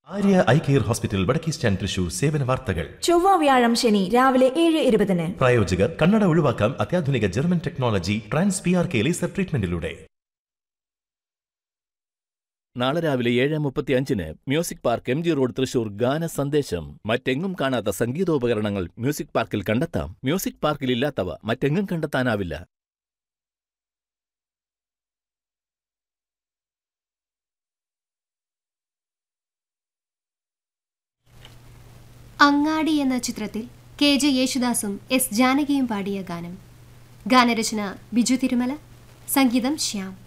Arya eye care hospital Vadakke stand Thrissur സേവന വാർത്തകൾ ചൊവ്വ വ്യാഴം ശനി രാവിലെ ഏഴ് ഇരുപതിന് പ്രായോജകർ കണ്ണട ഒഴിവാക്കാം അത്യാധുനിക German technology trans P R K laser ട്രീറ്റ്മെന്റിലൂടെ നാളെ രാവിലെ ഏഴ് മുപ്പത്തി അഞ്ചിന് music park M G road Thrissur ഗാന സന്ദേശം മറ്റെങ്ങും കാണാത്ത സംഗീതോപകരണങ്ങൾ മ്യൂസിക് പാർക്കിൽ കണ്ടെത്താം മ്യൂസിക് പാർക്കിൽ ഇല്ലാത്തവ മറ്റെങ്ങും കണ്ടെത്താനാവില്ല അങ്ങാടി എന്ന ചിത്രത്തിൽ കെ ജെ യേശുദാസും എസ് ജാനകിയും പാടിയ ഗാനം ഗാനരചന ബിജു തിരുമല സംഗീതം ശ്യാം